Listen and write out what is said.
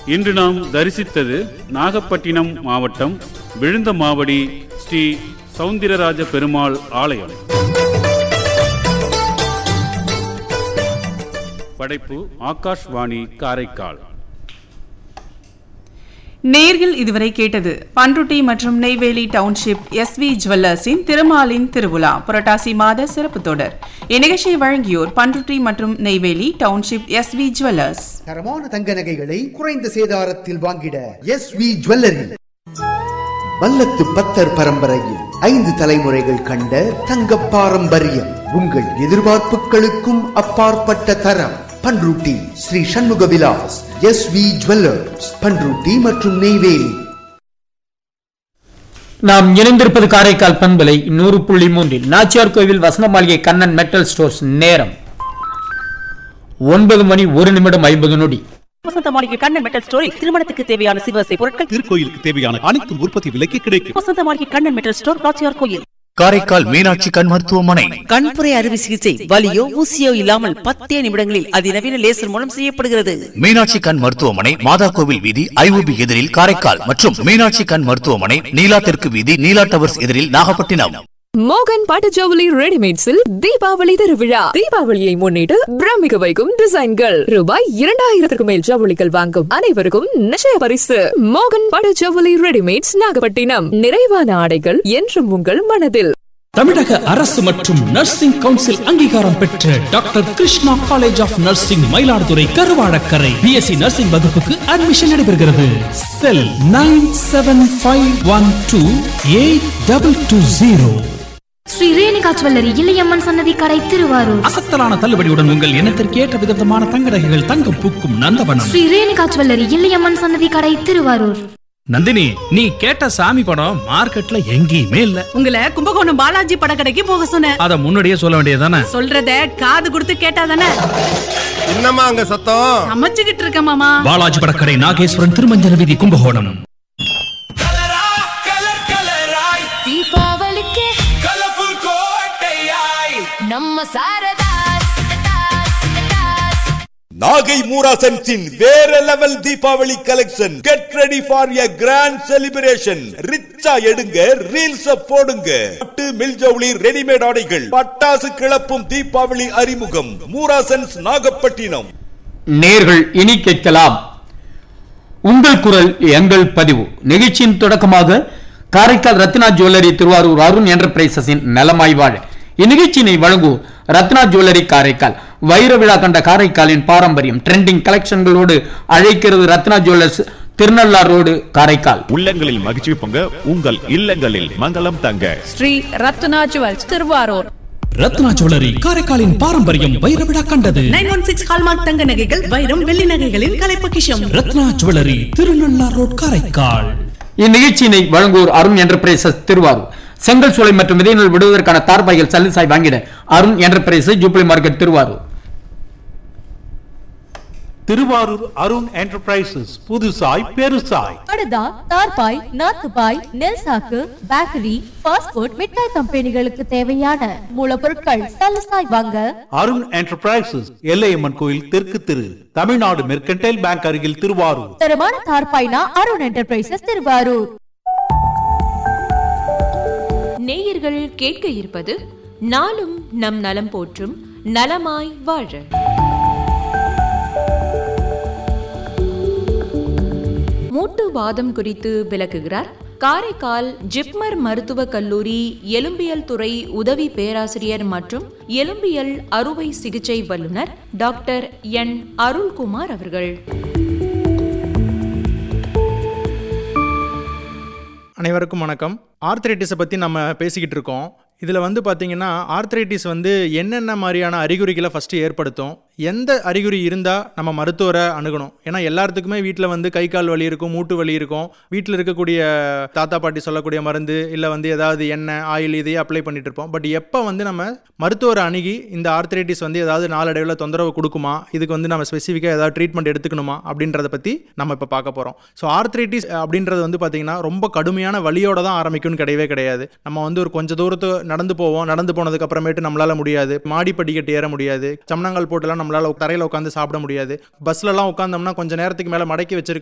இன்று நாம் தரிசித்தது நாகப்பட்டினம் மாவட்டம் விழுந்தமாவடி ஸ்ரீ சௌந்தரராஜ பெருமாள் ஆலயம் படைப்பு ஆகாஷ்வாணி காரைக்கால் நேர்கள் இதுவரை கேட்டது பன்ருட்டி மற்றும் நெய்வேலி டவுன்ஷிப் எஸ் வி ஜுவல்லர்ஸின் திருமாலின் திருவிழா புரட்டாசி மாத சிறப்பு தொடர் இந்நிகழ்ச்சியை வழங்கியோர் பன்ருட்டி மற்றும் Neyveli township S V jewellers தரமான தங்க நகைகளை குறைந்த சேதாரத்தில் வாங்கிட எஸ் வி ஜுவல்லரி வல்லத்து பத்தர் பரம்பரையில் ஐந்து தலைமுறைகள் கண்ட தங்க பாரம்பரியம் உங்கள் எதிர்பார்ப்புகளுக்கும் அப்பாற்பட்ட தரம் Panruti Shri Shanmuga Vilas S V jewellers Panruti மற்றும் நெய்வேலி நாம் இணைந்திருப்பது காரைக்கால் பண்பலை நூறு புள்ளி மூன்றில் நாச்சியார் கோவில் வசந்த மாளிகை கண்ணன் மெட்டல் ஸ்டோர்ஸ் நேரம் ஒன்பது மணி ஒரு நிமிடம் ஐம்பது நொடி வசந்த மாளிகை கண்ணன் மெட்டல் ஸ்டோரி திருமணத்துக்கு தேவையான சிவசை பொருட்கள் திருக்கோயிலுக்கு தேவையான அனைத்து உற்பத்தி விலைக்கு கிடைக்கும் வசந்த மாளிகை கண்ணன் மெட்டல் ஸ்டோர் காட்சியார் கோயில் காரைக்கால் மீனாட்சி கண் மருத்துவமனை கண்புரை அறுவை சிகிச்சை வலியோ ஊசியோ இல்லாமல் பத்தே நிமிடங்களில் அதிநவீன லேசர் மூலம் செய்யப்படுகிறது மீனாட்சி கண் மருத்துவமனை மாதா கோவில் வீதி ஐஓபி எதிரில் காரைக்கால் மற்றும் மீனாட்சி கண் மருத்துவமனை நீலா தெற்கு வீதி நீலா டவர்ஸ் எதிரில் நாகப்பட்டினம் மோகன் பட்டு ஜவுளி ரெடிமேட்ஸில் தீபாவளி திருவிழா தீபாவளியை முன்னிட்டு பிரமிக்க வைக்கும் டிசைன்கள் ரூபாய் இரண்டாயிரத்திற்கு மேல் ஜவுளிகள் வாங்கும் அனைவருக்கும் நிச்சய பரிசு மோகன் பட்டு ஜவுளி ரெடிமேட்ஸ் நாகப்பட்டினம் நிறைவான ஆடைகள் என்றும் உங்கள் மனதில் தமிழக அரசு மற்றும் நர்சிங் கவுன்சில் அங்கீகாரம் பெற்ற doctor Krishna college of nursing Mayiladuthurai Karuvadakkarai B Sc nursing வகுப்புக்கு அட்மிஷன் நடைபெறுகிறது cell nine seven five one two eight double two zero Shri Renuka jewellery Ilaiyamman சன்னதி கடை திருவாரூர் அசத்தலான தள்ளுபடியுடன் உங்கள் இனத்திற்கு ஏற்ற விதமான தங்க நகைகள் தங்கம் பூக்கும் நந்தவனம் ஸ்ரீ ரேணுகா ஜுவல்லரி இளையம்மன் சன்னதி கடை திருவாரூர் நந்தினி நீ கேட்ட சாமி படம் மார்க்கெட்ல எங்கேயுமே இல்ல உங்களை கும்பகோணம் பாலாஜி படக்கடைக்கு போக சொன்னேன் அத முன்னாடியே சொல்ல வேண்டியதானே சொல்றத காது கொடுத்து கேட்டாதானே என்னம்மா அங்க சத்தம் சமைச்சுக்கிட்டு இருக்க மாமா பாலாஜி படக்கடை நாகேஸ்வரன் திருமஞ்சன வீதி கும்பகோணம் தீபாவளிக்கு நம்ம சாரதாஸ் நாகை மூராசன்ஸின் வேற level Deepavali collection get ready for a grand celebration ரிச்சா எடுங்க ரீல்ஸ் போடுங்க பட்டு மில்ஜவுளி ரெடிமேட் ஆடைகள் பட்டாசு கிளப்பும் தீபாவளி அறிமுகம் மூராசன்ஸ் நாகப்பட்டினம் நேர்கள் இனி கேட்கலாம் உங்கள் குரல் எங்கள் பதிவு நிகழ்ச்சியின் தொடக்கமாக காரைக்கால் ரத்னா ஜுவல்லரி திருவாரூர் அருண் என்டர்பிரைசஸின் நலமாய் வாழ இந்நிகழ்ச்சியினை வழங்குவோர் ரத்னா ஜுவல்லரி காரைக்கால் வைர விழா கண்ட காரைக்காலின் பாரம்பரியம் ட்ரெண்டிங் கலெக்ஷன்களோடு அழைக்கிறது ரத்னா ஜுவல்லர்ஸ் திருநள்ளார் ரோடு காரைக்கால் உள்ளங்களில் மகிழ்ச்சி பொங்க உங்கள் இல்லங்களில் மங்களம் தங்க ஸ்ரீ ரத்னா ஜுவல்ஸ் திருவாரூர் ரத்னா ஜுவல்லரி காரைக்காலின் பாரம்பரியம் வைர விழா கண்டது நைன் ஒன் சிக்ஸ் ஹால்மார்க் தங்க நகைகள் வைரம் வெள்ளி நகைகளின் கலைப்பொக்கிஷம் ரத்னா ஜுவல்லரி திருநள்ளார் ரோட் காரைக்கால் இந்நிகழ்ச்சியினை வழங்குவோர் அருண் என்டர்பிரைசஸ் திருவாரூர் செங்கல் சூளை மற்றும் விதைநெல் விடுவதற்கான தார்பாய்கள் சல்லிசாய் வாங்கிட Arun enterprises jubilee market Thiruvarur Thiruvarur Arun enterprises புதுசாய் பெருசாய் படுதா தார்பாய் நாத்துபாய் நெல் சாக்கு பேக்கரி ஃபாஸ்ட் ஃபுட் மிட்டாய் கம்பெனிகளுக்கு தேவையான மூலப்பொருட்கள் சலசாய் வாங்க அருண் என்டர்பிரைசஸ் எல்லையம்மன் கோயில் தெற்கு திரு தமிழ்நாடு மெர்கன்டைல் பேங்க் அருகில் திருவாரூர் தரமான தார்பாய்னா அருண் என்டர்பிரைசஸ் திருவாரூர் நேயர்கள் கேட்க இருப்பது நாளும் நம் நலம் போற்றும் நலமாய் வாழ மூட்டு வாதம் குறித்து விளக்குகிறார் காரைக்கால் ஜிப்மர் மருத்துவக் கல்லூரி எலும்பியல் துறை உதவி பேராசிரியர் மற்றும் எலும்பியல் அறுவை சிகிச்சை வல்லுநர் டாக்டர் என் அருள்குமார் அவர்கள் அனைவருக்கும் வணக்கம் ஆர்த்ரைட்டிஸை பற்றி நம்ம பேசிக்கிட்டு இருக்கோம் இதில் வந்து பார்த்தீங்கன்னா ஆர்த்ரைட்டிஸ் வந்து என்னென்ன மாதிரியான அறிகுறிகளை ஃபஸ்ட்டு ஏற்படுத்தும் எந்த அறிகுறி இருந்தால் நம்ம மருத்துவரை அணுகணும் ஏன்னா எல்லாத்துக்குமே வீட்டில் வந்து கை கால் வலி இருக்கும் மூட்டு வலி இருக்கும் வீட்டில் இருக்கக்கூடிய தாத்தா பாட்டி சொல்லக்கூடிய மருந்து இல்லை வந்து ஏதாவது எண்ணெய் ஆயில் இதையே அப்ளை பண்ணிட்டு இருப்போம் பட் எப்போ வந்து நம்ம மருத்துவரை அணுகி இந்த ஆர்த்ரைட்டிஸ் வந்து ஏதாவது நாளடைவில் தொந்தரவு கொடுக்குமா இதுக்கு வந்து நம்ம ஸ்பெசிஃபிக்காக ஏதாவது ட்ரீட்மெண்ட் எடுத்துக்கணுமா அப்படின்றத பற்றி நம்ம இப்போ பார்க்க போகிறோம் ஸோ ஆர்த்ரைட்டிஸ் அப்படின்றது வந்து பார்த்திங்கன்னா ரொம்ப கடுமையான வலியோட தான் ஆரம்பிக்கும்னு கிடையவே கிடையாது நம்ம வந்து ஒரு கொஞ்சம் தூரத்து நடந்து போவோம் நடந்து போனதுக்கு அப்புறமேட்டு நம்மளால முடியாது மாடி படிக்கட்டு ஏற முடியாது சமணங்கால் போட்டுலாம் நம்மளால தரையில் உட்காந்து சாப்பிட முடியாது பஸ்லலாம் உட்காந்தோம்னா கொஞ்சம் நேரத்துக்கு மேலே மடக்கி வச்சிருக்க